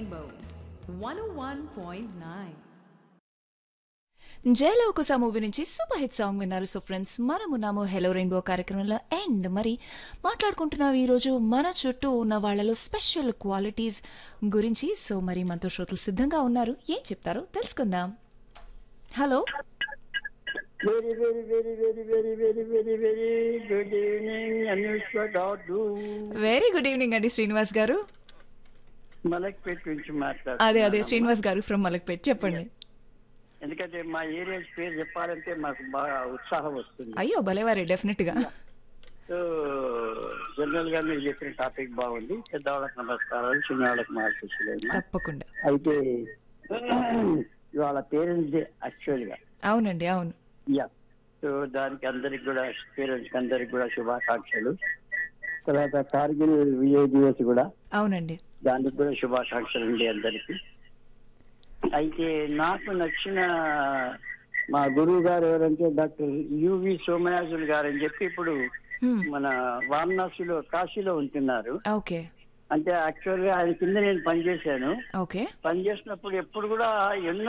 Rainbow 101.9. Jai Lava Kusa movie నుంచి super hit song విన్నారు so friends మనమున్నాము హెలో రెయిన్బో కార్యక్రమంలో అండ్ మరి మాట్లాడుకుంటున్నాం ఈరోజు మన చుట్టూ ఉన్న వాళ్ళలో స్పెషల్ క్వాలిటీస్ గురించి సో మరి మనతో శ్రోతలు సిద్ధంగా ఉన్నారు ఏం చెప్తారో తెలుసుకుందాం hello Very, very, very, very, very, very, very, very good evening, Anushka Dadu. Very good evening అండి శ్రీనివాస్ గారు మలక్పేట్ నుంచి అదే అదే మాట్లాడుతున్నాను శ్రీనివాస్ గారు ఫ్రమ్ మలక్పేట్ చెప్పండి ఎందుకంటే మా ఏరియా పేరు చెప్పాలంటే మాకు బాగా ఉత్సాహం వస్తుంది అయ్యో భలేవారే డెఫినెట్ గా సో జనరల్ గా మీరు చెప్పిన టాపిక్ బాగుంది పెద్దవాళ్ళకి నమస్కారాలు చిన్నవాళ్ళకి మార్చేసలేదు తప్పకుండా అయితే ఇవాళ పేరెంట్స్ డే యాక్చువల్ గా అవునండి అవును యా సో దానికి అందరికి కూడా పేరెంట్స్ అందరికి కూడా శుభాకాంక్షలు తర్వాత కార్గిల్ విజయ్ దివస్ కూడా అవునండి దానికి కూడా శుభాకాంక్షలు అండి అందరికి అయితే నాకు నచ్చిన మా గురువు గారు ఎవరంటే డాక్టర్ యువి సోమయాజులు గారు అని చెప్పి ఇప్పుడు హ్మ్, మన వారణాసిలో కాశీలో ఉంటున్నారు ఓకే అంటే యాక్చువల్ గా ఆయన కింద నేను పనిచేశాను ఓకే పనిచేసినప్పుడు ఎప్పుడు కూడా ఎన్నో